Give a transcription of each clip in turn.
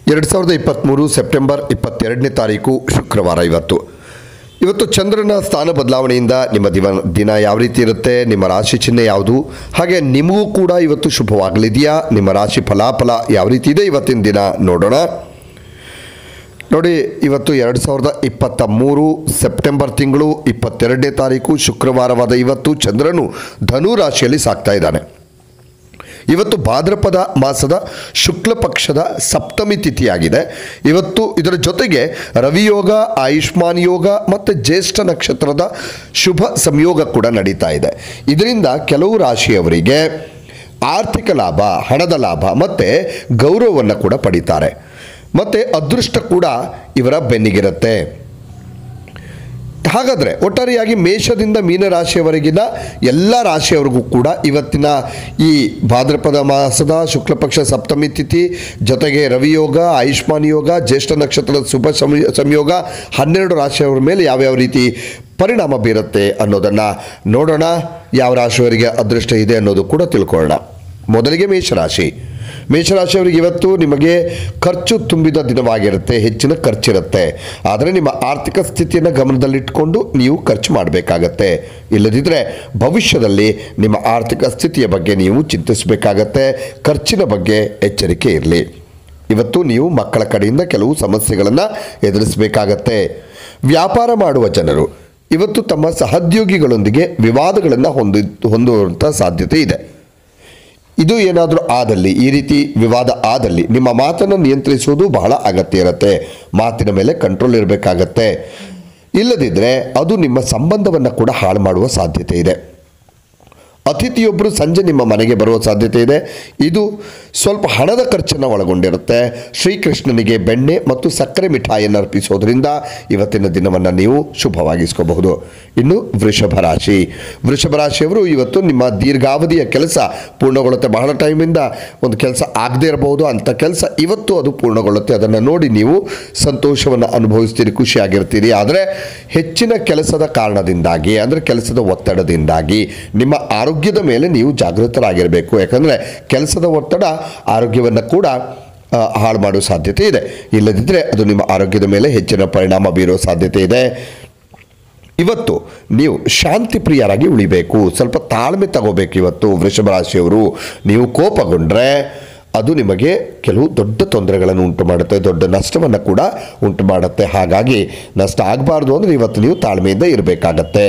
ಎರಡು ಸಾವಿರದ ಇಪ್ಪತ್ತ್ಮೂರು ಸೆಪ್ಟೆಂಬರ್ ಇಪ್ಪತ್ತೆರಡನೇ ತಾರೀಕು ಶುಕ್ರವಾರ ಇವತ್ತು ಇವತ್ತು ಚಂದ್ರನ ಸ್ಥಾನ ಬದಲಾವಣೆಯಿಂದ ನಿಮ್ಮ ದಿವ ದಿನ ಯಾವ ರೀತಿ ಇರುತ್ತೆ ನಿಮ್ಮ ರಾಶಿ ಚಿಹ್ನೆ ಯಾವುದು ಹಾಗೆ ನಿಮಗೂ ಕೂಡ ಇವತ್ತು ಶುಭವಾಗಲಿದೆಯಾ ನಿಮ್ಮ ರಾಶಿ ಫಲಾಫಲ ಯಾವ ರೀತಿ ಇದೆ ಇವತ್ತಿನ ದಿನ ನೋಡೋಣ ನೋಡಿ ಇವತ್ತು ಎರಡು ಸಾವಿರದ ಇಪ್ಪತ್ತ ಮೂರು ಸೆಪ್ಟೆಂಬರ್ ತಿಂಗಳು ಇಪ್ಪತ್ತೆರಡನೇ ತಾರೀಕು ಶುಕ್ರವಾರವಾದ ಇವತ್ತು ಚಂದ್ರನು ಧನು ರಾಶಿಯಲ್ಲಿ ಸಾಕ್ತಾ ಇದ್ದಾನೆ ಇವತ್ತು ಭಾದ್ರಪದ ಮಾಸದ ಶುಕ್ಲ ಪಕ್ಷದ ಸಪ್ತಮಿ ತಿಥಿಯಾಗಿದೆ ಇವತ್ತು ಇದರ ಜೊತೆಗೆ ರವಿಯೋಗ ಆಯುಷ್ಮಾನ್ ಯೋಗ ಮತ್ತು ಜ್ಯೇಷ್ಠ ನಕ್ಷತ್ರದ ಶುಭ ಸಂಯೋಗ ಕೂಡ ನಡೀತಾ ಇದೆ ಇದರಿಂದ ಕೆಲವು ರಾಶಿಯವರಿಗೆ ಆರ್ಥಿಕ ಲಾಭ ಹಣದ ಲಾಭ ಮತ್ತು ಗೌರವವನ್ನು ಕೂಡ ಪಡೀತಾರೆ ಮತ್ತು ಅದೃಷ್ಟ ಕೂಡ ಇವರ ಬೆನ್ನಿಗಿರುತ್ತೆ ಹಾಗಾದರೆ ಒಟ್ಟಾರೆಯಾಗಿ ಮೇಷದಿಂದ ಮೀನರಾಶಿಯವರೆಗಿನ ಎಲ್ಲ ರಾಶಿಯವರಿಗೂ ಕೂಡ ಇವತ್ತಿನ ಈ ಭಾದ್ರಪದ ಮಾಸದ ಶುಕ್ಲ ಪಕ್ಷ ಸಪ್ತಮಿ ತಿಥಿ ಜೊತೆಗೆ ರವಿಯೋಗ ಆಯುಷ್ಮಾನ್ ಯೋಗ ಜ್ಯೇಷ್ಠ ನಕ್ಷತ್ರದ ಶುಭ ಸಂಯ- ಸಂಯೋಗ ಹನ್ನೆರಡು ರಾಶಿಯವರ ಮೇಲೆ ಯಾವ್ಯಾವ ರೀತಿ ಪರಿಣಾಮ ಬೀರುತ್ತೆ ಅನ್ನೋದನ್ನು ನೋಡೋಣ ಯಾವ ರಾಶಿಯವರಿಗೆ ಅದೃಷ್ಟ ಇದೆ ಅನ್ನೋದು ಕೂಡ ತಿಳ್ಕೊಳ್ಳೋಣ ಮೊದಲಿಗೆ ಮೇಷರಾಶಿ ಮೇಷರಾಶಿಯವರಿಗೆ ಇವತ್ತು ನಿಮಗೆ ಖರ್ಚು ತುಂಬಿದ ದಿನವಾಗಿರುತ್ತೆ ಹೆಚ್ಚಿನ ಖರ್ಚಿರುತ್ತೆ ಆದರೆ ನಿಮ್ಮ ಆರ್ಥಿಕ ಸ್ಥಿತಿಯನ್ನು ಗಮನದಲ್ಲಿಟ್ಕೊಂಡು ನೀವು ಖರ್ಚು ಮಾಡಬೇಕಾಗತ್ತೆ ಇಲ್ಲದಿದ್ದರೆ ಭವಿಷ್ಯದಲ್ಲಿ ನಿಮ್ಮ ಆರ್ಥಿಕ ಸ್ಥಿತಿಯ ಬಗ್ಗೆ ನೀವು ಚಿಂತಿಸಬೇಕಾಗತ್ತೆ ಖರ್ಚಿನ ಬಗ್ಗೆ ಎಚ್ಚರಿಕೆ ಇರಲಿ ಇವತ್ತು ನೀವು ಮಕ್ಕಳ ಕಡೆಯಿಂದ ಕೆಲವು ಸಮಸ್ಯೆಗಳನ್ನು ಎದುರಿಸಬೇಕಾಗತ್ತೆ ವ್ಯಾಪಾರ ಮಾಡುವ ಜನರು ಇವತ್ತು ತಮ್ಮ ಸಹೋದ್ಯೋಗಿಗಳೊಂದಿಗೆ ವಿವಾದಗಳನ್ನು ಹೊಂದಿ ಹೊಂದುವಂಥ ಸಾಧ್ಯತೆ ಇದೆ ಇದು ಏನಾದರೂ ಆದಲ್ಲಿ ಈ ರೀತಿ ವಿವಾದ ಆದಲ್ಲಿ ನಿಮ್ಮ ಮಾತನ್ನು ನಿಯಂತ್ರಿಸುವುದು ಬಹಳ ಅಗತ್ಯ ಇರುತ್ತೆ ಮಾತಿನ ಮೇಲೆ ಕಂಟ್ರೋಲ್ ಇರಬೇಕಾಗತ್ತೆ ಇಲ್ಲದಿದ್ದರೆ ಅದು ನಿಮ್ಮ ಸಂಬಂಧವನ್ನು ಕೂಡ ಹಾಳು ಮಾಡುವ ಸಾಧ್ಯತೆ ಇದೆ ಅತಿಥಿಯೊಬ್ಬರು ಸಂಜೆ ನಿಮ್ಮ ಮನೆಗೆ ಬರುವ ಸಾಧ್ಯತೆ ಇದೆ ಇದು ಸ್ವಲ್ಪ ಹಣದ ಖರ್ಚನ್ನು ಒಳಗೊಂಡಿರುತ್ತೆ ಶ್ರೀಕೃಷ್ಣನಿಗೆ ಬೆಣ್ಣೆ ಮತ್ತು ಸಕ್ಕರೆ ಮಿಠಾಯಿಯನ್ನು ಅರ್ಪಿಸೋದ್ರಿಂದ ಇವತ್ತಿನ ದಿನವನ್ನು ನೀವು ಶುಭವಾಗಿಸ್ಕೋಬಹುದು ಇನ್ನು ವೃಷಭ ರಾಶಿ ವೃಷಭ ರಾಶಿಯವರು ಇವತ್ತು ನಿಮ್ಮ ದೀರ್ಘಾವಧಿಯ ಕೆಲಸ ಪೂರ್ಣಗೊಳ್ಳುತ್ತೆ ಬಹಳ ಟೈಮಿಂದ ಒಂದು ಕೆಲಸ ಆಗದೇ ಇರಬಹುದು ಅಂಥ ಕೆಲಸ ಇವತ್ತು ಅದು ಪೂರ್ಣಗೊಳ್ಳುತ್ತೆ ಅದನ್ನು ನೋಡಿ ನೀವು ಸಂತೋಷವನ್ನು ಅನುಭವಿಸ್ತೀರಿ ಖುಷಿಯಾಗಿರ್ತೀರಿ ಆದರೆ ಹೆಚ್ಚಿನ ಕೆಲಸದ ಕಾರಣದಿಂದಾಗಿ ಅಂದರೆ ಕೆಲಸದ ಒತ್ತಡದಿಂದಾಗಿ ನಿಮ್ಮ ಆರೋಗ್ಯದ ಮೇಲೆ ನೀವು ಜಾಗೃತರಾಗಿರಬೇಕು ಯಾಕಂದರೆ ಕೆಲಸದ ಒತ್ತಡ ಆರೋಗ್ಯವನ್ನು ಕೂಡ ಆ, ಹಾಳು ಮಾಡುವ ಸಾಧ್ಯತೆ ಇದೆ ಇಲ್ಲದಿದ್ದರೆ ಅದು ನಿಮ್ಮ ಆರೋಗ್ಯದ ಮೇಲೆ ಹೆಚ್ಚಿನ ಪರಿಣಾಮ ಬೀರೋ ಸಾಧ್ಯತೆ ಇದೆ ಇವತ್ತು ನೀವು ಶಾಂತಿ ಪ್ರಿಯರಾಗಿ ಉಳಿಬೇಕು ಸ್ವಲ್ಪ ತಾಳ್ಮೆ ತಗೋಬೇಕು ಇವತ್ತು ವೃಷಭ ರಾಶಿಯವರು ನೀವು ಕೋಪಗೊಂಡ್ರೆ ಅದು ನಿಮಗೆ ಕೆಲವು ದೊಡ್ಡ ತೊಂದರೆಗಳನ್ನು ಉಂಟು ಮಾಡುತ್ತೆ ದೊಡ್ಡ ನಷ್ಟವನ್ನು ಕೂಡ ಉಂಟು ಮಾಡುತ್ತೆ ಹಾಗಾಗಿ ನಷ್ಟ ಆಗಬಾರ್ದು ಅಂದರೆ ಇವತ್ತು ನೀವು ತಾಳ್ಮೆಯಿಂದ ಇರಬೇಕಾಗತ್ತೆ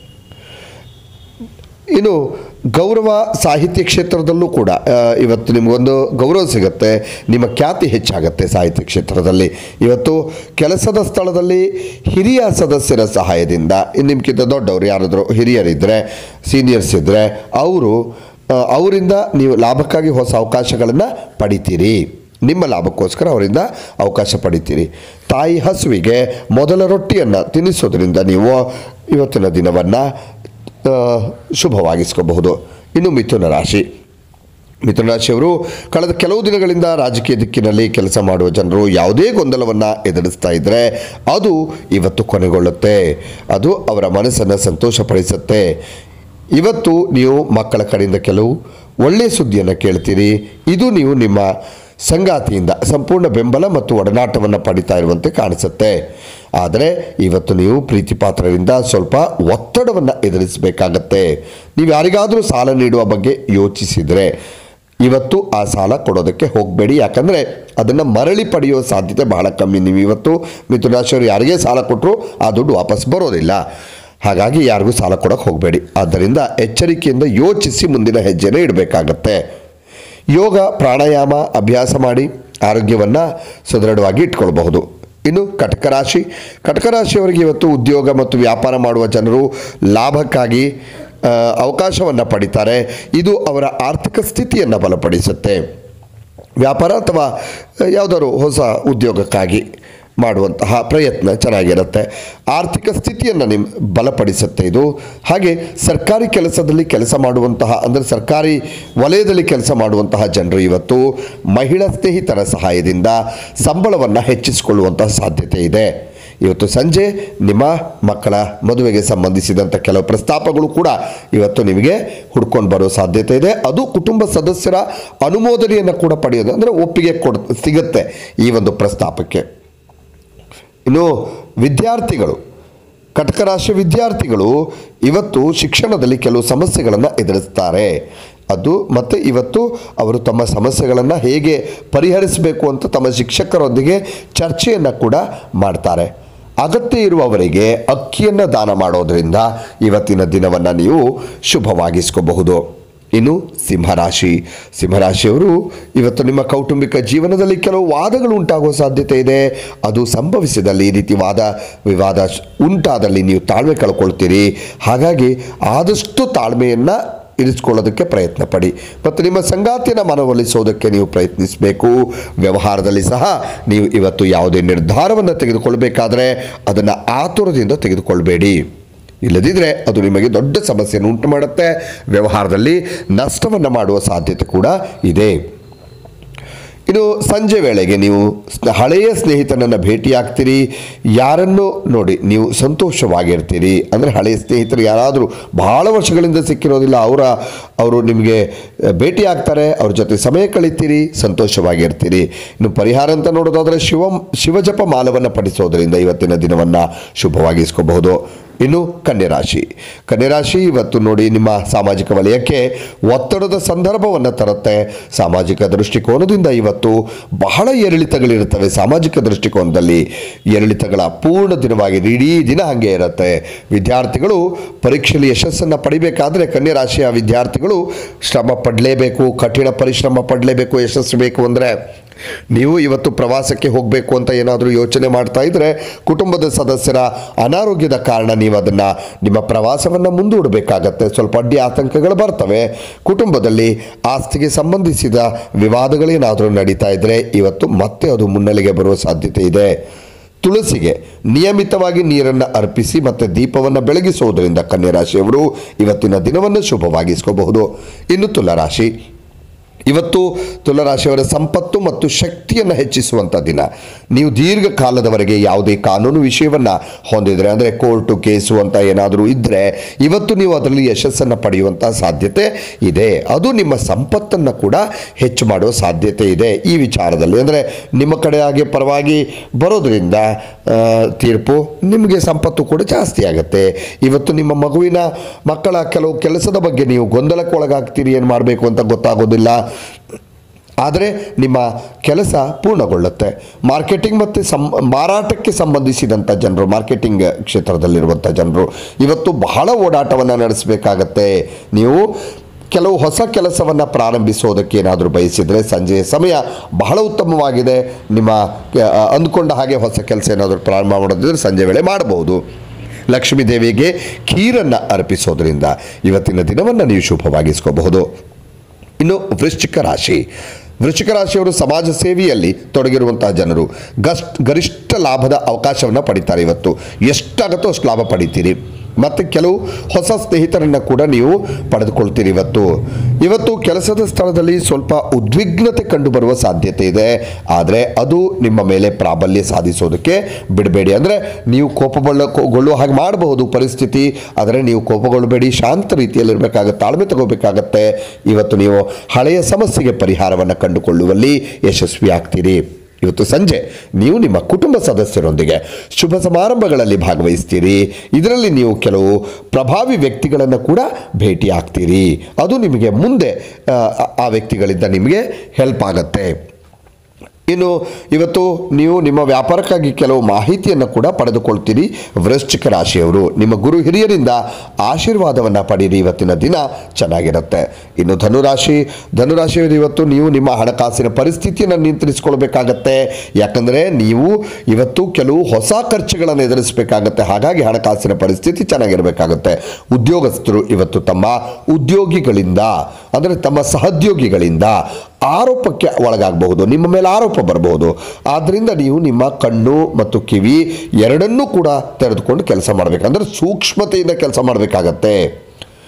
ಇನ್ನು ಗೌರವ ಸಾಹಿತ್ಯ ಕ್ಷೇತ್ರದಲ್ಲೂ ಕೂಡ ಆ, ಇವತ್ತು ನಿಮಗೊಂದು ಗೌರವ ಸಿಗುತ್ತೆ ನಿಮ್ಮ ಖ್ಯಾತಿ ಹೆಚ್ಚಾಗುತ್ತೆ ಸಾಹಿತ್ಯ ಕ್ಷೇತ್ರದಲ್ಲಿ ಇವತ್ತು ಕೆಲಸದ ಸ್ಥಳದಲ್ಲಿ ಹಿರಿಯ ಸದಸ್ಯರ ಸಹಾಯದಿಂದ ನಿಮ್ಗಿಂತ ದೊಡ್ಡವರು ಯಾರಾದರೂ ಹಿರಿಯರಿದ್ದರೆ ಸೀನಿಯರ್ಸ್ ಇದ್ದರೆ ಅವರು ಆ, ಅವರಿಂದ ನೀವು ಲಾಭಕ್ಕಾಗಿ ಹೊಸ ಅವಕಾಶಗಳನ್ನು ಪಡಿತೀರಿ ನಿಮ್ಮ ಲಾಭಕ್ಕೋಸ್ಕರ ಅವರಿಂದ ಅವಕಾಶ ಪಡಿತೀರಿ ತಾಯಿ ಹಸುವಿಗೆ ಮೊದಲ ರೊಟ್ಟಿಯನ್ನು ತಿನ್ನಿಸೋದ್ರಿಂದ ನೀವು ಇವತ್ತಿನ ದಿನವನ್ನು ಆ, ಶುಭವಾಗಿಸ್ಕೋಬಹುದು ಇನ್ನು ಮಿಥುನ ರಾಶಿ ಮಿಥುನ ರಾಶಿಯವರು ಕಳೆದ ಕೆಲವು ದಿನಗಳಿಂದ ರಾಜಕೀಯ ದಿಕ್ಕಿನಲ್ಲಿ ಕೆಲಸ ಮಾಡುವ ಜನರು ಯಾವುದೇ ಗೊಂದಲವನ್ನು ಎದುರಿಸ್ತಾ ಇದ್ದರೆ ಅದು ಇವತ್ತು ಕೊನೆಗೊಳ್ಳುತ್ತೆ ಅದು ಅವರ ಮನಸ್ಸನ್ನು ಸಂತೋಷಪಡಿಸುತ್ತೆ ಇವತ್ತು ನೀವು ಮಕ್ಕಳ ಕಡೆಯಿಂದ ಕೆಲವು ಒಳ್ಳೆಯ ಸುದ್ದಿಯನ್ನು ಕೇಳ್ತೀರಿ ಇದು ನೀವು ನಿಮ್ಮ ಸಂಗಾತಿಯಿಂದ ಸಂಪೂರ್ಣ ಬೆಂಬಲ ಮತ್ತು ಒಡನಾಟವನ್ನು ಪಡಿತಾ ಇರುವಂತೆ ಕಾಣಿಸುತ್ತೆ ಆದರೆ ಇವತ್ತು ನೀವು ಪ್ರೀತಿ ಪಾತ್ರರಿಂದ ಸ್ವಲ್ಪ ಒತ್ತಡವನ್ನು ಎದುರಿಸಬೇಕಾಗತ್ತೆ ನೀವು ಯಾರಿಗಾದರೂ ಸಾಲ ನೀಡುವ ಬಗ್ಗೆ ಯೋಚಿಸಿದರೆ ಇವತ್ತು ಆ ಸಾಲ ಕೊಡೋದಕ್ಕೆ ಹೋಗಬೇಡಿ ಯಾಕಂದರೆ ಅದನ್ನು ಮರಳಿ ಪಡೆಯುವ ಸಾಧ್ಯತೆ ಬಹಳ ಕಮ್ಮಿ ನೀವು ಇವತ್ತು ಮಿಥುನಾಶಿಯವರು ಯಾರಿಗೇ ಸಾಲ ಕೊಟ್ಟರು ಆ ದುಡ್ಡು ವಾಪಸ್ ಬರೋದಿಲ್ಲ ಹಾಗಾಗಿ ಯಾರಿಗೂ ಸಾಲ ಕೊಡೋಕ್ಕೆ ಹೋಗಬೇಡಿ ಆದ್ದರಿಂದ ಎಚ್ಚರಿಕೆಯಿಂದ ಯೋಚಿಸಿ ಮುಂದಿನ ಹೆಜ್ಜೆನ ಇಡಬೇಕಾಗತ್ತೆ ಯೋಗ ಪ್ರಾಣಾಯಾಮ ಅಭ್ಯಾಸ ಮಾಡಿ ಆರೋಗ್ಯವನ್ನು ಸುದೃಢವಾಗಿ ಇಟ್ಕೊಳ್ಬಹುದು ಇನ್ನು ಕಟಕ ರಾಶಿ ಕಟಕ ರಾಶಿಯವರಿಗೆ ಇವತ್ತು ಉದ್ಯೋಗ ಮತ್ತು ವ್ಯಾಪಾರ ಮಾಡುವ ಜನರು ಲಾಭಕ್ಕಾಗಿ ಅವಕಾಶವನ್ನು ಪಡಿತಾರೆ ಇದು ಅವರ ಆರ್ಥಿಕ ಸ್ಥಿತಿಯನ್ನು ಬಲಪಡಿಸುತ್ತೆ ವ್ಯಾಪಾರ ಅಥವಾ ಯಾವುದಾದ್ರು ಹೊಸ ಉದ್ಯೋಗಕ್ಕಾಗಿ ಮಾಡುವಂತಹ ಪ್ರಯತ್ನ ಚೆನ್ನಾಗಿರುತ್ತೆ ಆರ್ಥಿಕ ಸ್ಥಿತಿಯನ್ನು ನಿಮ್ ಬಲಪಡಿಸುತ್ತೆ ಇದು ಹಾಗೆ ಸರ್ಕಾರಿ ಕೆಲಸದಲ್ಲಿ ಕೆಲಸ ಮಾಡುವಂತಹ ಅಂದರೆ ಸರ್ಕಾರಿ ವಲಯದಲ್ಲಿ ಕೆಲಸ ಮಾಡುವಂತಹ ಜನರು ಇವತ್ತು ಮಹಿಳಾ ಸ್ನೇಹಿತರ ಸಹಾಯದಿಂದ ಸಂಬಳವನ್ನು ಹೆಚ್ಚಿಸಿಕೊಳ್ಳುವಂತಹ ಸಾಧ್ಯತೆ ಇದೆ ಇವತ್ತು ಸಂಜೆ ನಿಮ್ಮ ಮಕ್ಕಳ ಮದುವೆಗೆ ಸಂಬಂಧಿಸಿದಂಥ ಕೆಲವು ಪ್ರಸ್ತಾಪಗಳು ಕೂಡ ಇವತ್ತು ನಿಮಗೆ ಹುಡ್ಕೊಂಡು ಬರೋ ಸಾಧ್ಯತೆ ಇದೆ ಅದು ಕುಟುಂಬ ಸದಸ್ಯರ ಅನುಮೋದನೆಯನ್ನು ಕೂಡ ಪಡೆಯೋದು ಅಂದರೆ ಒಪ್ಪಿಗೆ ಕೊಡ್ ಸಿಗುತ್ತೆ ಈ ಒಂದು ಪ್ರಸ್ತಾಪಕ್ಕೆ ಇನ್ನು ವಿದ್ಯಾರ್ಥಿಗಳು ಕಟಕ ರಾಶಿ ವಿದ್ಯಾರ್ಥಿಗಳು ಇವತ್ತು ಶಿಕ್ಷಣದಲ್ಲಿ ಕೆಲವು ಸಮಸ್ಯೆಗಳನ್ನು ಎದುರಿಸ್ತಾರೆ ಅದು ಮತ್ತು ಇವತ್ತು ಅವರು ತಮ್ಮ ಸಮಸ್ಯೆಗಳನ್ನು ಹೇಗೆ ಪರಿಹರಿಸಬೇಕು ಅಂತ ತಮ್ಮ ಶಿಕ್ಷಕರೊಂದಿಗೆ ಚರ್ಚೆಯನ್ನು ಕೂಡ ಮಾಡ್ತಾರೆ ಅಗತ್ಯ ಇರುವವರಿಗೆ ಅಕ್ಕಿಯನ್ನು ದಾನ ಮಾಡೋದರಿಂದ ಇವತ್ತಿನ ದಿನವನ್ನು ನೀವು ಶುಭವಾಗಿಸ್ಕೋಬಹುದು ಇನ್ನು ಸಿಂಹರಾಶಿ ಸಿಂಹರಾಶಿಯವರು ಇವತ್ತು ನಿಮ್ಮ ಕೌಟುಂಬಿಕ ಜೀವನದಲ್ಲಿ ಕೆಲವು ವಾದಗಳು ಉಂಟಾಗುವ ಸಾಧ್ಯತೆ ಇದೆ ಅದು ಸಂಭವಿಸಿದಲ್ಲಿ ಈ ರೀತಿ ವಾದ ವಿವಾದ ಶ್- ಉಂಟಾದಲ್ಲಿ ನೀವು ತಾಳ್ಮೆ ಕಳ್ಕೊಳ್ತೀರಿ ಹಾಗಾಗಿ ಆದಷ್ಟು ತಾಳ್ಮೆಯನ್ನು ಇರಿಸ್ಕೊಳ್ಳೋದಕ್ಕೆ ಪ್ರಯತ್ನ ಪಡಿ ಮತ್ತು ನಿಮ್ಮ ಸಂಗಾತಿಯನ್ನು ಮನವೊಲಿಸೋದಕ್ಕೆ ನೀವು ಪ್ರಯತ್ನಿಸಬೇಕು ವ್ಯವಹಾರದಲ್ಲಿ ಸಹ ನೀವು ಇವತ್ತು ಯಾವುದೇ ನಿರ್ಧಾರವನ್ನು ತೆಗೆದುಕೊಳ್ಬೇಕಾದ್ರೆ ಅದನ್ನು ಆತುರದಿಂದ ತೆಗೆದುಕೊಳ್ಬೇಡಿ ಇಲ್ಲದಿದ್ದರೆ ಅದು ನಿಮಗೆ ದೊಡ್ಡ ಸಮಸ್ಯೆಯನ್ನು ಉಂಟು ಮಾಡುತ್ತೆ ವ್ಯವಹಾರದಲ್ಲಿ ನಷ್ಟವನ್ನು ಮಾಡುವ ಸಾಧ್ಯತೆ ಕೂಡ ಇದೆ ಇನ್ನು ಸಂಜೆ ವೇಳೆಗೆ ನೀವು ಸ್ನ- ಹಳೆಯ ಸ್ನೇಹಿತನನ್ನು ಭೇಟಿಯಾಗ್ತೀರಿ ಯಾರನ್ನು ನೋಡಿ ನೀವು ಸಂತೋಷವಾಗಿರ್ತೀರಿ ಅಂದರೆ ಹಳೆಯ ಸ್ನೇಹಿತರು ಯಾರಾದರೂ ಬಹಳ ವರ್ಷಗಳಿಂದ ಸಿಕ್ಕಿರೋದಿಲ್ಲ ಅವರ ಅವರು ನಿಮಗೆ ಅಹ್, ಭೇಟಿ ಆಗ್ತಾರೆ ಅವ್ರ ಜೊತೆ ಸಮಯ ಕಳಿತೀರಿ ಸಂತೋಷವಾಗಿರ್ತೀರಿ ಇನ್ನು ಪರಿಹಾರ ಅಂತ ನೋಡೋದಾದರೆ ಶಿವ ಶಿವಜಪ ಮಾಲವನ್ನು ಪಠಿಸೋದರಿಂದ ಇವತ್ತಿನ ದಿನವನ್ನು ಶುಭವಾಗಿಸ್ಕೋಬಹುದು ಇನ್ನು ಕನ್ಯರಾಶಿ ಕನ್ಯರಾಶಿ ಇವತ್ತು ನೋಡಿ ನಿಮ್ಮ ಸಾಮಾಜಿಕ ವಲಯಕ್ಕೆ ಒತ್ತಡದ ಸಂದರ್ಭವನ್ನು ತರುತ್ತೆ ಸಾಮಾಜಿಕ ದೃಷ್ಟಿಕೋನದಿಂದ ಇವತ್ತು ಬಹಳ ಏರಿಳಿತಗಳಿರುತ್ತವೆ ಸಾಮಾಜಿಕ ದೃಷ್ಟಿಕೋನದಲ್ಲಿ ಏರಿಳಿತಗಳ ಪೂರ್ಣ ದಿನವಾಗಿ ಇಡೀ ದಿನ ಹಾಗೆ ಇರುತ್ತೆ ವಿದ್ಯಾರ್ಥಿಗಳು ಪರೀಕ್ಷೆಯಲ್ಲಿ ಯಶಸ್ಸನ್ನು ಪಡಿಬೇಕಾದ್ರೆ ಕನ್ಯರಾಶಿಯ ವಿದ್ಯಾರ್ಥಿಗಳು ಶ್ರಮ ಪಡಲೇಬೇಕು ಕಠಿಣ ಪರಿಶ್ರಮ ಪಡಲೇಬೇಕು ಯಶಸ್ಸು ಬೇಕು ಅಂದರೆ ನೀವು ಇವತ್ತು ಪ್ರವಾಸಕ್ಕೆ ಹೋಗಬೇಕು ಅಂತ ಏನಾದರೂ ಯೋಚನೆ ಮಾಡ್ತಾ ಇದ್ದರೆ ಕುಟುಂಬದ ಸದಸ್ಯರ ಅನಾರೋಗ್ಯದ ಕಾರಣ ನೀವು ಅದನ್ನು ನಿಮ್ಮ ಪ್ರವಾಸವನ್ನು ಮುಂದೂಡಬೇಕಾಗತ್ತೆ ಸ್ವಲ್ಪ ಅಡ್ಡಿ ಆತಂಕಗಳು ಬರ್ತವೆ ಕುಟುಂಬದಲ್ಲಿ ಆಸ್ತಿಗೆ ಸಂಬಂಧಿಸಿದ ವಿವಾದಗಳೇನಾದರೂ ನಡೀತಾ ಇದ್ದರೆ ಇವತ್ತು ಮತ್ತೆ ಅದು ಮುನ್ನೆಲೆಗೆ ಬರುವ ಸಾಧ್ಯತೆ ಇದೆ ತುಳಸಿಗೆ ನಿಯಮಿತವಾಗಿ ನೀರನ್ನು ಅರ್ಪಿಸಿ ಮತ್ತು ದೀಪವನ್ನು ಬೆಳಗಿಸುವುದರಿಂದ ಕನ್ಯರಾಶಿಯವರು ಇವತ್ತಿನ ದಿನವನ್ನು ಶುಭವಾಗಿಸ್ಕೋಬಹುದು ಇನ್ನು ತುಲಾರಾಶಿ ಇವತ್ತು ತುಲಾರಾಶಿಯವರ ಸಂಪತ್ತು ಮತ್ತು ಶಕ್ತಿಯನ್ನು ಹೆಚ್ಚಿಸುವಂಥ ದಿನ ನೀವು ದೀರ್ಘಕಾಲದವರೆಗೆ ಯಾವುದೇ ಕಾನೂನು ವಿಷಯವನ್ನು ಹೊಂದಿದರೆ ಅಂದರೆ ಕೋರ್ಟು ಕೇಸು ಅಂತ ಏನಾದರೂ ಇದ್ದರೆ ಇವತ್ತು ನೀವು ಅದರಲ್ಲಿ ಯಶಸ್ಸನ್ನು ಪಡೆಯುವಂಥ ಸಾಧ್ಯತೆ ಇದೆ ಅದು ನಿಮ್ಮ ಸಂಪತ್ತನ್ನು ಕೂಡ ಹೆಚ್ಚು ಮಾಡುವ ಸಾಧ್ಯತೆ ಇದೆ ಈ ವಿಚಾರದಲ್ಲಿ ಅಂದರೆ ನಿಮ್ಮ ಕಡೆ ಹಾಗೆ ಪರವಾಗಿ ಬರೋದರಿಂದ ಆ, ತೀರ್ಪು ನಿಮಗೆ ಸಂಪತ್ತು ಕೂಡ ಜಾಸ್ತಿ ಆಗುತ್ತೆ ಇವತ್ತು ನಿಮ್ಮ ಮಗುವಿನ ಮಕ್ಕಳ ಕೆಲವು ಕೆಲಸದ ಬಗ್ಗೆ ನೀವು ಗೊಂದಲಕ್ಕೊಳಗಾಗ್ತೀರಿ ಏನು ಮಾಡಬೇಕು ಅಂತ ಗೊತ್ತಾಗೋದಿಲ್ಲ ಆದರೆ ನಿಮ್ಮ ಕೆಲಸ ಪೂರ್ಣಗೊಳ್ಳುತ್ತೆ ಮಾರ್ಕೆಟಿಂಗ್ ಮತ್ತು ಸಂ ಮಾರಾಟಕ್ಕೆ ಸಂಬಂಧಿಸಿದಂಥ ಜನರು ಮಾರ್ಕೆಟಿಂಗ್ ಕ್ಷೇತ್ರದಲ್ಲಿರುವಂಥ ಜನರು ಇವತ್ತು ಬಹಳ ಓಡಾಟವನ್ನು ನಡೆಸಬೇಕಾಗತ್ತೆ ನೀವು ಕೆಲವು ಹೊಸ ಕೆಲಸವನ್ನು ಪ್ರಾರಂಭಿಸೋದಕ್ಕೆ ಏನಾದರೂ ಬಯಸಿದರೆ ಸಂಜೆಯ ಸಮಯ ಬಹಳ ಉತ್ತಮವಾಗಿದೆ ನಿಮ್ಮ ಕೆ- ಅಂದ್ಕೊಂಡ ಹಾಗೆ ಹೊಸ ಕೆಲಸ ಏನಾದರೂ ಪ್ರಾರಂಭ ಮಾಡೋದಿದ್ರೆ ಸಂಜೆ ವೇಳೆ ಮಾಡಬಹುದು ಲಕ್ಷ್ಮೀ ದೇವಿಗೆ ಖೀರನ್ನು ಅರ್ಪಿಸೋದ್ರಿಂದ ಇವತ್ತಿನ ದಿನವನ್ನು ನೀವು ಶುಭವಾಗಿಸ್ಕೋಬಹುದು ಇನ್ನು ವೃಶ್ಚಿಕ ರಾಶಿ ವೃಶ್ಚಿಕ ರಾಶಿಯವರು ಸಮಾಜ ಸೇವೆಯಲ್ಲಿ ತೊಡಗಿರುವಂತಹ ಜನರು ಗಸ್ಟ್ ಗರಿಷ್ಠ ಲಾಭದ ಅವಕಾಶವನ್ನು ಪಡಿತಾರೆ ಇವತ್ತು ಎಷ್ಟಾಗುತ್ತೋ ಅಷ್ಟು ಲಾಭ ಪಡಿತೀರಿ ಮತ್ತು ಕೆಲವು ಹೊಸ ಸ್ನೇಹಿತರನ್ನು ಕೂಡ ನೀವು ಪಡೆದುಕೊಳ್ತೀರಿ ಇವತ್ತು ಇವತ್ತು ಕೆಲಸದ ಸ್ಥಳದಲ್ಲಿ ಸ್ವಲ್ಪ ಉದ್ವಿಗ್ನತೆ ಕಂಡುಬರುವ ಸಾಧ್ಯತೆ ಇದೆ ಆದರೆ ಅದು ನಿಮ್ಮ ಮೇಲೆ ಪ್ರಾಬಲ್ಯ ಸಾಧಿಸೋದಕ್ಕೆ ಬಿಡಬೇಡಿ ಅಂದರೆ ನೀವು ಕೋಪಗೊಳ್ಳ ಗೊಳ್ಳುವ ಹಾಗೆ ಮಾಡಬಹುದು ಪರಿಸ್ಥಿತಿ ಆದರೆ ನೀವು ಕೋಪಗೊಳ್ಳಬೇಡಿ ಶಾಂತ ರೀತಿಯಲ್ಲಿರಬೇಕಾಗತ್ತೆ ತಾಳ್ಮೆ ತಗೋಬೇಕಾಗತ್ತೆ ಇವತ್ತು ನೀವು ಹಳೆಯ ಸಮಸ್ಯೆಗೆ ಪರಿಹಾರವನ್ನು ಕಂಡುಕೊಳ್ಳುವಲ್ಲಿ ಯಶಸ್ವಿ ಆಗ್ತೀರಿ ಇವತ್ತು ಸಂಜೆ ನೀವು ನಿಮ್ಮ ಕುಟುಂಬ ಸದಸ್ಯರೊಂದಿಗೆ ಶುಭ ಸಮಾರಂಭಗಳಲ್ಲಿ ಭಾಗವಹಿಸ್ತೀರಿ ಇದರಲ್ಲಿ ನೀವು ಕೆಲವು ಪ್ರಭಾವಿ ವ್ಯಕ್ತಿಗಳನ್ನು ಕೂಡ ಭೇಟಿ ಆಗ್ತೀರಿ ಅದು ನಿಮಗೆ ಮುಂದೆ ಆ, ಆ ವ್ಯಕ್ತಿಗಳಿಂದ ನಿಮಗೆ ಹೆಲ್ಪ್ ಆಗತ್ತೆ ಇನ್ನು ಇವತ್ತು ನೀವು ನಿಮ್ಮ ವ್ಯಾಪಾರಕ್ಕಾಗಿ ಕೆಲವು ಮಾಹಿತಿಯನ್ನು ಕೂಡ ಪಡೆದುಕೊಳ್ತೀರಿ ವೃಶ್ಚಿಕ ರಾಶಿಯವರು ನಿಮ್ಮ ಗುರು ಹಿರಿಯರಿಂದ ಆಶೀರ್ವಾದವನ್ನು ಪಡೀರಿ ಇವತ್ತಿನ ದಿನ ಚೆನ್ನಾಗಿರುತ್ತೆ ಇನ್ನು ಧನುರಾಶಿ ಧನುರಾಶಿಯವರು ಇವತ್ತು ನೀವು ನಿಮ್ಮ ಹಣಕಾಸಿನ ಪರಿಸ್ಥಿತಿಯನ್ನು ನಿಯಂತ್ರಿಸಿಕೊಳ್ಬೇಕಾಗತ್ತೆ ಯಾಕಂದರೆ ನೀವು ಇವತ್ತು ಕೆಲವು ಹೊಸ ಖರ್ಚುಗಳನ್ನು ಎದುರಿಸಬೇಕಾಗತ್ತೆ ಹಾಗಾಗಿ ಹಣಕಾಸಿನ ಪರಿಸ್ಥಿತಿ ಚೆನ್ನಾಗಿರಬೇಕಾಗತ್ತೆ ಉದ್ಯೋಗಸ್ಥರು ಇವತ್ತು ತಮ್ಮ ಉದ್ಯೋಗಿಗಳಿಂದ ಅಂದರೆ ತಮ್ಮ ಸಹೋದ್ಯೋಗಿಗಳಿಂದ ಆರೋಪಕ್ಕೆ ಒಳಗಾಗಬಹುದು ನಿಮ್ಮ ಮೇಲೆ ಆರೋಪ ಬರಬಹುದು ಆದ್ದರಿಂದ ನೀವು ನಿಮ್ಮ ಕಣ್ಣು ಮತ್ತು ಕಿವಿ ಎರಡನ್ನೂ ಕೂಡ ತೆರೆದುಕೊಂಡು ಕೆಲಸ ಮಾಡಬೇಕು ಅಂದರೆ ಸೂಕ್ಷ್ಮತೆಯಿಂದ ಕೆಲಸ ಮಾಡಬೇಕಾಗತ್ತೆ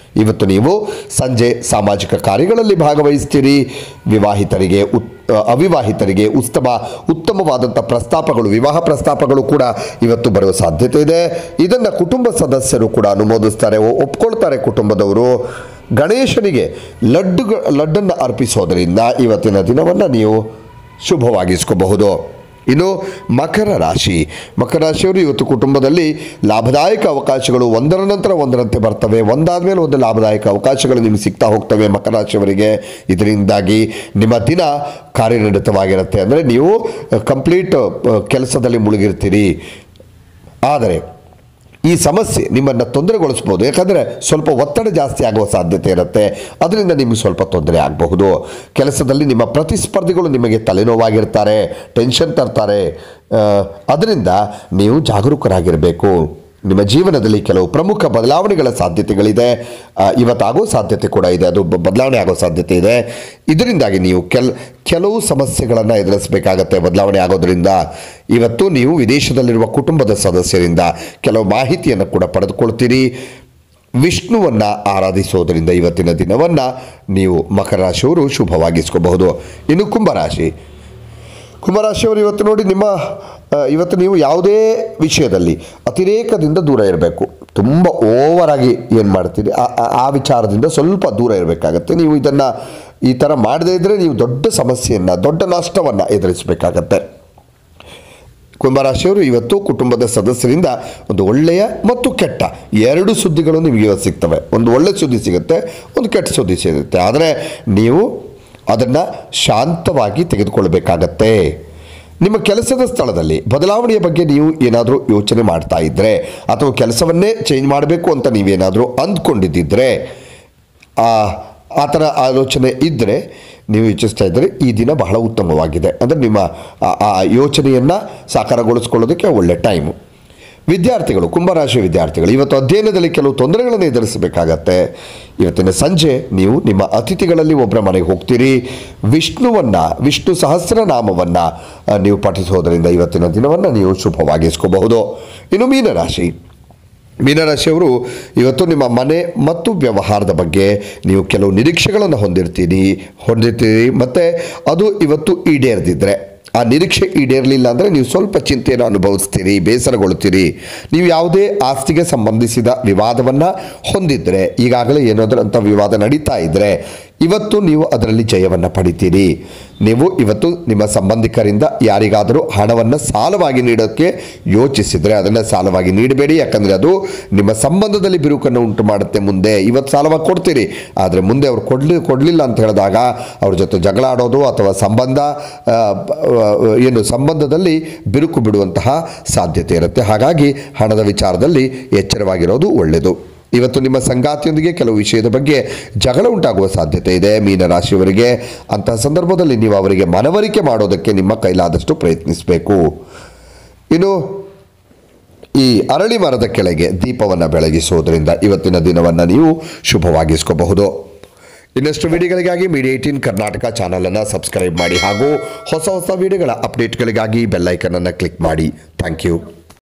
ಇವತ್ತು ನೀವು ಸಂಜೆ ಸಾಮಾಜಿಕ ಕಾರ್ಯಗಳಲ್ಲಿ ಭಾಗವಹಿಸ್ತೀರಿ ವಿವಾಹಿತರಿಗೆ ಉತ್ ಅವಿವಾಹಿತರಿಗೆ ಉತ್ತಮ ಉತ್ತಮವಾದಂಥ ಪ್ರಸ್ತಾಪಗಳು ವಿವಾಹ ಪ್ರಸ್ತಾಪಗಳು ಕೂಡ ಇವತ್ತು ಬರುವ ಸಾಧ್ಯತೆ ಇದೆ ಇದನ್ನು ಕುಟುಂಬ ಸದಸ್ಯರು ಕೂಡ ಅನುಮೋದಿಸ್ತಾರೆ ಒ- ಒಪ್ಕೊಳ್ತಾರೆ ಕುಟುಂಬದವರು ಗಣೇಶನಿಗೆ ಲಡ್ಡು ಲಡ್ಡನ್ನು ಅರ್ಪಿಸೋದರಿಂದ ಇವತ್ತಿನ ದಿನವನ್ನು ನೀವು ಶುಭವಾಗಿಸ್ಕೋಬಹುದು ಇನ್ನು ಮಕರ ರಾಶಿ ಮಕರ ರಾಶಿಯವರು ಇವತ್ತು ಕುಟುಂಬದಲ್ಲಿ ಲಾಭದಾಯಕ ಅವಕಾಶಗಳು ಒಂದರ ನಂತರ ಒಂದರಂತೆ ಬರ್ತವೆ ಒಂದಾದ ಮೇಲೆ ಒಂದು ಲಾಭದಾಯಕ ಅವಕಾಶಗಳು ನಿಮಗೆ ಸಿಗ್ತಾ ಹೋಗ್ತವೆ ಮಕರ ರಾಶಿಯವರಿಗೆ ಇದರಿಂದಾಗಿ ನಿಮ್ಮ ದಿನ ಕಾರ್ಯನಿರತವಾಗಿರುತ್ತೆ ಅಂದರೆ ನೀವು ಕಂಪ್ಲೀಟ್ ಕೆಲಸದಲ್ಲಿ ಮುಳುಗಿರ್ತೀರಿ ಆದರೆ ಈ ಸಮಸ್ಯೆ ನಿಮ್ಮನ್ನು ತೊಂದರೆಗೊಳಿಸ್ಬೋದು ಯಾಕಂದರೆ ಸ್ವಲ್ಪ ಒತ್ತಡ ಜಾಸ್ತಿ ಆಗುವ ಸಾಧ್ಯತೆ ಇರುತ್ತೆ ಅದರಿಂದ ನಿಮಗೆ ಸ್ವಲ್ಪ ತೊಂದರೆ ಆಗಬಹುದು ಕೆಲಸದಲ್ಲಿ ನಿಮ್ಮ ಪ್ರತಿಸ್ಪರ್ಧಿಗಳು ನಿಮಗೆ ತಲೆನೋವಾಗಿರ್ತಾರೆ ಟೆನ್ಷನ್ ತರ್ತಾರೆ ಆ, ಅದರಿಂದ ನೀವು ಜಾಗರೂಕರಾಗಿರಬೇಕು ನಿಮ್ಮ ಜೀವನದಲ್ಲಿ ಕೆಲವು ಪ್ರಮುಖ ಬದಲಾವಣೆಗಳ ಸಾಧ್ಯತೆಗಳಿದೆ ಆ, ಇವತ್ತಾಗೋ ಸಾಧ್ಯತೆ ಕೂಡ ಇದೆ ಅದು ಬ- ಬದಲಾವಣೆ ಆಗೋ ಸಾಧ್ಯತೆ ಇದೆ ಇದರಿಂದಾಗಿ ನೀವು ಕೆಲ್ ಕೆಲವು ಸಮಸ್ಯೆಗಳನ್ನು ಎದುರಿಸಬೇಕಾಗತ್ತೆ ಬದಲಾವಣೆ ಆಗೋದ್ರಿಂದ ಇವತ್ತು ನೀವು ವಿದೇಶದಲ್ಲಿರುವ ಕುಟುಂಬದ ಸದಸ್ಯರಿಂದ ಕೆಲವು ಮಾಹಿತಿಯನ್ನು ಕೂಡ ಪಡೆದುಕೊಳ್ತೀರಿ ವಿಷ್ಣುವನ್ನು ಆರಾಧಿಸೋದರಿಂದ ಇವತ್ತಿನ ದಿನವನ್ನು ನೀವು ಮಕರ ರಾಶಿಯವರು ಶುಭವಾಗಿಸ್ಕೋಬಹುದು ಇನ್ನು ಕುಂಭರಾಶಿ ಕುಂಭರಾಶಿಯವರು ಇವತ್ತು ನೋಡಿ ನಿಮ್ಮ ಆ, ಇವತ್ತು ನೀವು ಯಾವುದೇ ವಿಷಯದಲ್ಲಿ ಅತಿರೇಕದಿಂದ ದೂರ ಇರಬೇಕು ತುಂಬ ಓವರಾಗಿ ಏನು ಮಾಡ್ತೀರಿ ಆ- ಆ- ಆ ವಿಚಾರದಿಂದ ಸ್ವಲ್ಪ ದೂರ ಇರಬೇಕಾಗತ್ತೆ ನೀವು ಇದನ್ನು ಈ ಥರ ಮಾಡದೇ ಇದ್ದರೆ ನೀವು ದೊಡ್ಡ ಸಮಸ್ಯೆಯನ್ನು ದೊಡ್ಡ ನಷ್ಟವನ್ನು ಎದುರಿಸಬೇಕಾಗತ್ತೆ ಕುಂಭರಾಶಿಯವರು ಇವತ್ತು ಕುಟುಂಬದ ಸದಸ್ಯರಿಂದ ಒಂದು ಒಳ್ಳೆಯ ಮತ್ತು ಕೆಟ್ಟ ಎರಡು ಸುದ್ದಿಗಳು ನಿಮಗೆ ಇವತ್ತು ಸಿಗ್ತವೆ ಒಂದು ಒಳ್ಳೆ ಸುದ್ದಿ ಸಿಗುತ್ತೆ ಒಂದು ಕೆಟ್ಟ ಸುದ್ದಿ ಸಿಗುತ್ತೆ ಆದರೆ ನೀವು ಅದನ್ನು ಶಾಂತವಾಗಿ ತೆಗೆದುಕೊಳ್ಬೇಕಾಗತ್ತೆ ನಿಮ್ಮ ಕೆಲಸದ ಸ್ಥಳದಲ್ಲಿ ಬದಲಾವಣೆಯ ಬಗ್ಗೆ ನೀವು ಏನಾದರೂ ಯೋಚನೆ ಮಾಡ್ತಾ ಇದ್ದರೆ ಅಥವಾ ಕೆಲಸವನ್ನೇ ಚೇಂಜ್ ಮಾಡಬೇಕು ಅಂತ ನೀವೇನಾದರೂ ಅಂದ್ಕೊಂಡಿದ್ದಿದ್ರೆ ಆ ಆ ಥರ ಆಲೋಚನೆ ಇದ್ದರೆ ನೀವು ಯೋಚಿಸ್ತಾ ಇದ್ದರೆ ಈ ದಿನ ಬಹಳ ಉತ್ತಮವಾಗಿದೆ ಅಂದರೆ ನಿಮ್ಮ ಆ- ಆ ಯೋಚನೆಯನ್ನು ಸಾಕಾರಗೊಳಿಸ್ಕೊಳ್ಳೋದಕ್ಕೆ ಒಳ್ಳೆ ಟೈಮು ವಿದ್ಯಾರ್ಥಿಗಳು ಕುಂಭರಾಶಿ ವಿದ್ಯಾರ್ಥಿಗಳು ಇವತ್ತು ಅಧ್ಯಯನದಲ್ಲಿ ಕೆಲವು ತೊಂದರೆಗಳನ್ನು ಎದುರಿಸಬೇಕಾಗತ್ತೆ ಇವತ್ತಿನ ಸಂಜೆ ನೀವು ನಿಮ್ಮ ಅತಿಥಿಗಳಲ್ಲಿ ಒಬ್ಬರ ಮನೆಗೆ ಹೋಗ್ತೀರಿ ವಿಷ್ಣುವನ್ನು ವಿಷ್ಣು ಸಹಸ್ರನಾಮವನ್ನು ಆ, ನೀವು ಪಠಿಸೋದರಿಂದ ಇವತ್ತಿನ ದಿನವನ್ನು ನೀವು ಶುಭವಾಗಿಸ್ಕೋಬಹುದು ಇನ್ನು ಮೀನರಾಶಿ ಮೀನರಾಶಿಯವರು ಇವತ್ತು ನಿಮ್ಮ ಮನೆ ಮತ್ತು ವ್ಯವಹಾರದ ಬಗ್ಗೆ ನೀವು ಕೆಲವು ನಿರೀಕ್ಷೆಗಳನ್ನು ಹೊಂದಿರ್ತೀರಿ ಹೊಂದಿರ್ತೀರಿ ಮತ್ತು ಅದು ಇವತ್ತು ಈಡೇರದಿದ್ದರೆ ಆ ನಿರೀಕ್ಷೆ ಈಡೇರಲಿಲ್ಲ ಅಂದರೆ ನೀವು ಸ್ವಲ್ಪ ಚಿಂತೆಯನ್ನು ಅನುಭವಿಸ್ತೀರಿ ಬೇಸರಗೊಳ್ತೀರಿ ನೀವು ಯಾವುದೇ ಆಸ್ತಿಗೆ ಸಂಬಂಧಿಸಿದ ವಿವಾದವನ್ನು ಹೊಂದಿದ್ರೆ ಈಗಾಗಲೇ ಏನಾದರೂ ಅಂಥ ವಿವಾದ ನಡೀತಾ ಇದ್ದರೆ ಇವತ್ತು ನೀವು ಅದರಲ್ಲಿ ಜಯವನ್ನು ಪಡಿತೀರಿ ನೀವು ಇವತ್ತು ನಿಮ್ಮ ಸಂಬಂಧಿಕರಿಂದ ಯಾರಿಗಾದರೂ ಹಣವನ್ನು ಸಾಲವಾಗಿ ನೀಡೋಕ್ಕೆ ಯೋಚಿಸಿದರೆ ಅದನ್ನು ಸಾಲವಾಗಿ ನೀಡಬೇಡಿ ಯಾಕಂದರೆ ಅದು ನಿಮ್ಮ ಸಂಬಂಧದಲ್ಲಿ ಬಿರುಕನ್ನು ಉಂಟು ಮಾಡುತ್ತೆ ಮುಂದೆ ಇವತ್ತು ಸಾಲವಾಗಿ ಕೊಡ್ತೀರಿ ಆದರೆ ಮುಂದೆ ಅವ್ರು ಕೊಡಲಿ ಕೊಡಲಿಲ್ಲ ಅಂತ ಹೇಳಿದಾಗ ಅವ್ರ ಜೊತೆ ಜಗಳ ಆಡೋದು ಅಥವಾ ಸಂಬಂಧ ಆ, ಆ, ಏನು ಸಂಬಂಧದಲ್ಲಿ ಬಿರುಕು ಬಿಡುವಂತಹ ಸಾಧ್ಯತೆ ಇರುತ್ತೆ ಹಾಗಾಗಿ ಹಣದ ವಿಚಾರದಲ್ಲಿ ಎಚ್ಚರವಾಗಿರೋದು ಒಳ್ಳೆಯದು ಇವತ್ತು ನಿಮ್ಮ ಸಂಗಾತಿಯೊಂದಿಗೆ ಕೆಲವು ವಿಷಯದ ಬಗ್ಗೆ ಜಗಳ ಉಂಟಾಗುವ ಸಾಧ್ಯತೆ ಇದೆ ಮೀನರಾಶಿಯವರಿಗೆ ಅಂತಹ ಸಂದರ್ಭದಲ್ಲಿ ನೀವು ಅವರಿಗೆ ಮನವರಿಕೆ ಮಾಡೋದಕ್ಕೆ ನಿಮ್ಮ ಕೈಲಾದಷ್ಟು ಪ್ರಯತ್ನಿಸಬೇಕು ಇನ್ನು ಈ ಅರಳಿ ಮರದ ಕೆಳಗೆ ದೀಪವನ್ನು ಬೆಳಗಿಸುವುದರಿಂದ ಇವತ್ತಿನ ದಿನವನ್ನು ನೀವು ಶುಭವಾಗಿಸ್ಕೋಬಹುದು ಇನ್ನಷ್ಟು ವಿಡಿಯೋಗಳಿಗಾಗಿ ಮೀಡಿಯಾ ಏಟೀನ್ ಕರ್ನಾಟಕ ಚಾನಲನ್ನು ಸಬ್ಸ್ಕ್ರೈಬ್ ಮಾಡಿ ಹಾಗೂ ಹೊಸ ಹೊಸ ವಿಡಿಯೋಗಳ ಅಪ್ಡೇಟ್ಗಳಿಗಾಗಿ ಬೆಲ್ಲೈಕನನ್ನು ಕ್ಲಿಕ್ ಮಾಡಿ ಥ್ಯಾಂಕ್ ಯು